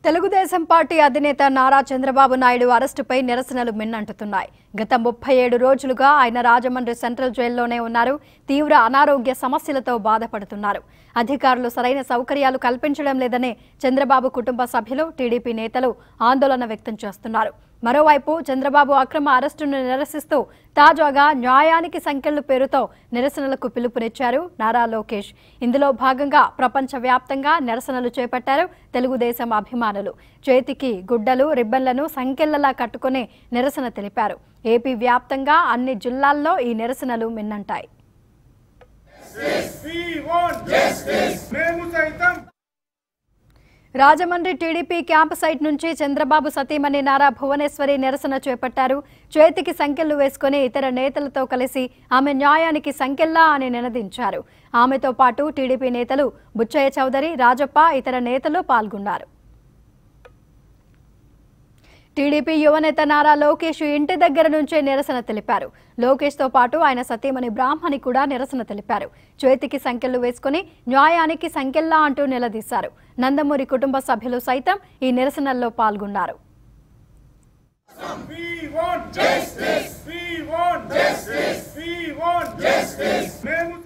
Telugu Desam party అధినేత నారా చంద్రబాబు నాయుడు అరెస్టుపై నిరసనలు మిన్నంటున్నాయి గత ముప్పై ఏడు రోజులుగా ఆయన రాజమండ్రి సెంట్రల్ జైల్లోనే ఉన్నారు తీవ్ర అనారోగ్య సమస్యలతో బాధపడుతున్నారు అధికారులు సరైన సౌకర్యాలు కల్పించడం లేదని చంద్రబాబు కుటుంబ సభ్యులు టీడీపీ నేతలు ఆందోళన వ్యక్తం చేస్తున్నారు మరోవైపు చంద్రబాబు అక్రమ అరెస్టును నిరసిస్తూ తాజాగా న్యాయానికి సంఖ్యలు పేరుతో నిరసనలకు పిలుపునిచ్చారు నారా లోకేష్ ఇందులో భాగంగా ప్రపంచవ్యాప్తంగా నిరసనలు చేపట్టారు తెలుగుదేశం అభిమానులు చేతికి గుడ్డలు రిబ్బన్లను సంకెళ్లలా కట్టుకుని నిరసన తెలిపారు ఏపీ వ్యాప్తంగా అన్ని జిల్లాల్లో ఈ నిరసనలు మిన్నంటాయి We want justice. మేము సైతం రాజమండ్రి టీడీపీ క్యాంప్ సైట్ నుంచి చంద్రబాబు సతీమణి నారా భువనేశ్వరి నిరసన చేపట్టారు చేతికి సంకెళ్లు వేసుకుని ఇతర నేతలతో కలిసి ఆమె న్యాయానికి సంకెళ్లా అని నినదించారు ఆమెతో పాటు టీడీపీ నేతలు బుచ్చయ్య చౌదరి రాజప్ప ఇతర నేతలు పాల్గొన్నారు టీడీపీ యువనేత నారా లోకేష్ ఇంటి దగ్గర నుంచే నిరసన తెలిపారు లోకేష్ తో పాటు ఆయన సతీమణి బ్రాహ్మణి కూడా నిరసన తెలిపారు చేతికి సంకెళ్లు వేసుకుని న్యాయానికి సంకెళ్లా అంటూ నిలదీశారు నందమూరి కుటుంబ సభ్యులు సైతం ఈ నిరసనల్లో పాల్గొన్నారు We want justice. We want justice. We want justice. మేము